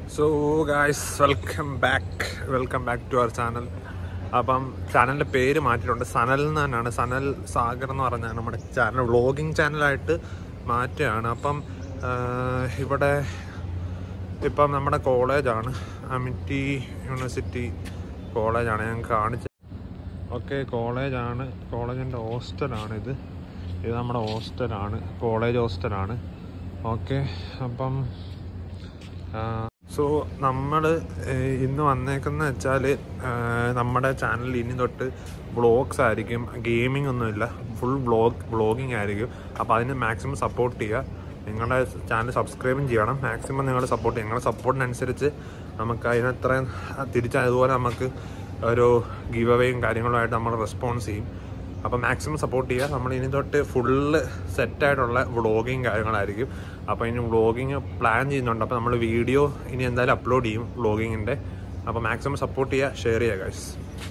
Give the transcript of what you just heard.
so guys welcome back welcome back to our channel അപ്പം ചാനലിൻ്റെ പേര് മാറ്റിയിട്ടുണ്ട് സനൽ എന്ന് തന്നെയാണ് സനൽ സാഗർ എന്ന് പറഞ്ഞാൽ നമ്മുടെ ചാനൽ വ്ളോഗിങ് ചാനലായിട്ട് മാറ്റുകയാണ് അപ്പം ആഹ്, ഇവിടെ ഇപ്പം നമ്മുടെ കോളേജാണ് അമിറ്റി യൂണിവേഴ്സിറ്റി കോളേജാണ് ഞാൻ കാണിച്ചത് ഓക്കെ കോളേജാണ് കോളേജിൻ്റെ ഹോസ്റ്റലാണ് ഇത് ഇത് നമ്മുടെ ഹോസ്റ്റലാണ് കോളേജ് ഹോസ്റ്റലാണ് ഓക്കെ അപ്പം സോ നമ്മൾ ഇന്ന് വന്നേക്കുന്ന വെച്ചാൽ നമ്മുടെ ചാനലിൽ ഇനി തൊട്ട് വ്ളോഗ്സ് ആയിരിക്കും ഗെയിമിംഗ് ഒന്നുമില്ല ഫുൾ വ്ളോഗ് വ്ളോഗിങ് ആയിരിക്കും അപ്പോൾ അതിന് മാക്സിമം സപ്പോർട്ട് ചെയ്യുക നിങ്ങളുടെ ചാനൽ സബ്സ്ക്രൈബും ചെയ്യണം മാക്സിമം നിങ്ങൾ സപ്പോർട്ട് ചെയ്യുക നിങ്ങളുടെ സപ്പോർട്ടിനനുസരിച്ച് നമുക്ക് അതിനത്രയും തിരിച്ച് അതുപോലെ നമുക്ക് ഒരു ഗീവ് അവേയും കാര്യങ്ങളുമായിട്ട് നമ്മൾ റെസ്പോൺസ് ചെയ്യും അപ്പോൾ മാക്സിമം സപ്പോർട്ട് ചെയ്യുക നമ്മൾ ഇനി തൊട്ട് ഫുള്ള് സെറ്റായിട്ടുള്ള വ്ളോഗിങ് കാര്യങ്ങളായിരിക്കും അപ്പോൾ ഇനി വ്ളോഗിങ് പ്ലാൻ ചെയ്യുന്നുണ്ട് അപ്പോൾ നമ്മൾ വീഡിയോ ഇനി എന്തായാലും അപ്ലോഡ് ചെയ്യും വ്ളോഗിങ്ങിൻ്റെ അപ്പോൾ മാക്സിമം സപ്പോർട്ട് ചെയ്യുക ഷെയർ ചെയ്യുക ഗൈസ്